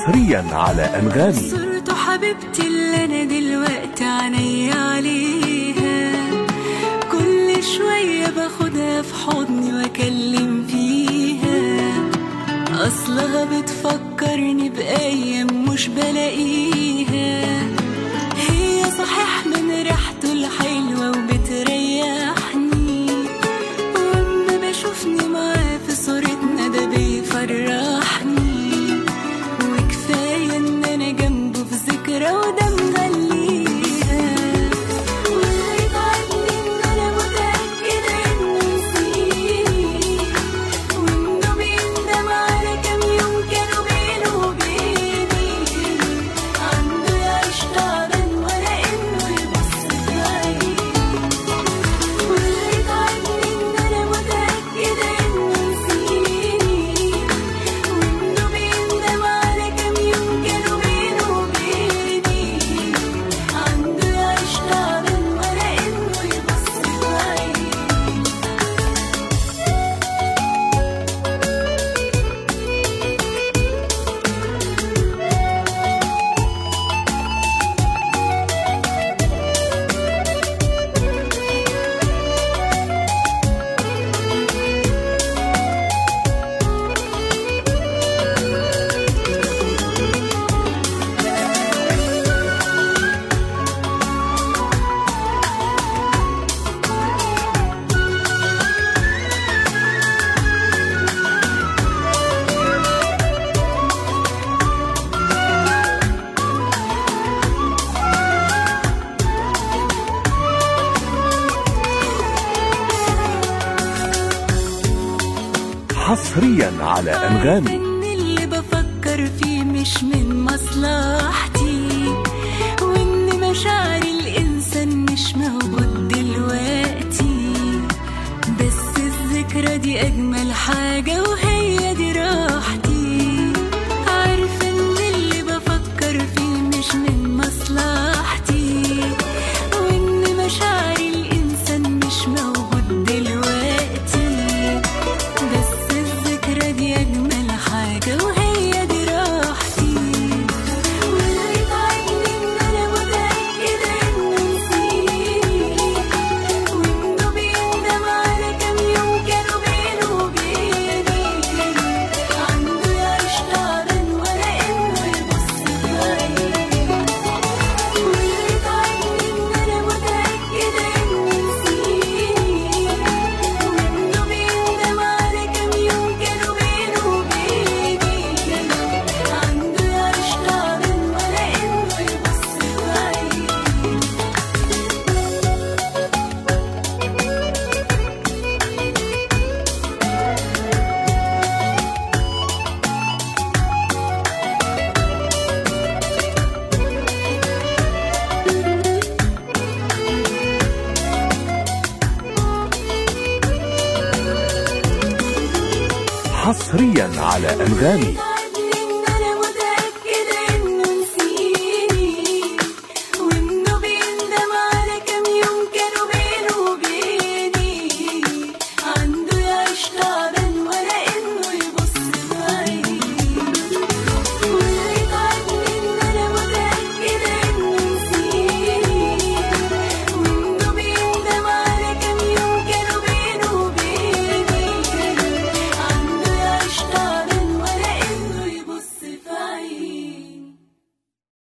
حصريا على أنغامي صورته حبيبتي اللي انا دلوقتي عيني عليها كل شوية باخدها في حضني واكلم فيها اصلها بتفكرني بايام مش بلاقيها هي صحيح من ريحته الحلوة وبتريحني واما بشوفني معاه في صورتنا ده بيفرحني وكفاية ان انا جنبه في ذكرى وده مغليها واللي يتعبني ان انا متأكدة انه نسيني وانه بيندم على كام يوم كانوا بينه وبيني عنده يعيش تعبان ولا انه يبص في عيني واللي يتعبني ان انا متأكدة انه نسيني وانه بيندم على كام يوم كانوا بينه وبيني عنده يعيش تعبان ولا انه يبص في عيني حصريا على أنغامي ان اللي بفكر فيه مش من مصلحتي وان مشاعر الانسان مش موجود دلوقتي بس الذكرى دي اجمل حاجة وهي دي راحتي عارفة ان اللي بفكر فيه مش من مصلحتي وان مشاعر الانسان مش موجود دلوقتي بس الذكرى دي أجمل حاجة وهي دي راحتي واللي يتعبني إن أنا متأكدة إنه نسيني وإنه بيندم على كام يوم كانوا بينه وبيني عنده يعيش تعبان ولا إنه يبص في عيني واللي يتعبني إن أنا متأكدة إنه نسيني وإنه بيندم على كام يوم كانوا بينه وبيني عنده يعيش تعبان ولا إنه يبص في عيني حصريا على أنغامي